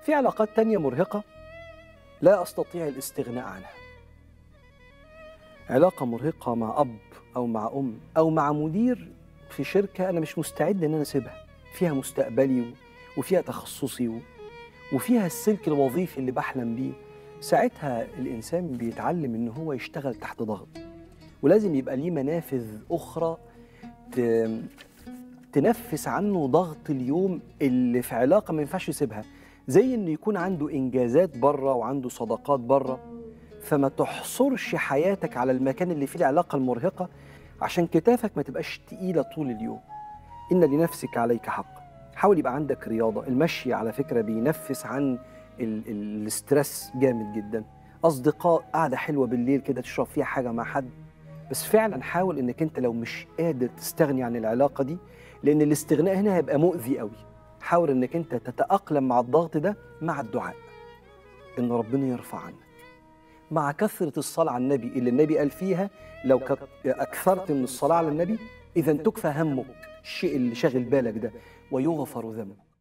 في علاقات تانية مرهقة لا أستطيع الاستغناء عنها علاقة مرهقة مع أب أو مع أم أو مع مدير في شركة أنا مش مستعد إن أنا أسيبها فيها مستقبلي و- وفيها تخصصي و- وفيها السلك الوظيفي اللي بحلم بيه ساعتها الإنسان بيتعلم إن هو يشتغل تحت ضغط ولازم يبقى ليه منافذ أخرى ت- تنفس عنه ضغط اليوم اللي في علاقة ما ينفعش يسيبها زي إنه يكون عنده إنجازات بره وعنده صداقات بره فما تحصرش حياتك على المكان اللي فيه العلاقة المرهقة عشان كتافك ما تبقاش تقيلة طول اليوم إن لنفسك عليك حق حاول يبقى عندك رياضة المشي على فكرة بينفس عن ال- ال- الاسترس جامد جدا أصدقاء قاعدة حلوة بالليل كده تشرب فيها حاجة مع حد بس فعلا حاول انك انت لو مش قادر تستغني عن العلاقة دي لأن الاستغناء هنا هيبقى مؤذي قوي حاول انك انت تتأقلم مع الضغط ده مع الدعاء ان ربنا يرفع عنك مع كثرة الصلاة على النبي اللي النبي قال فيها لو ك- أكثرت من الصلاة على النبي إذا تكفى همك الشيء اللي شاغل بالك ده ويغفر ذنبك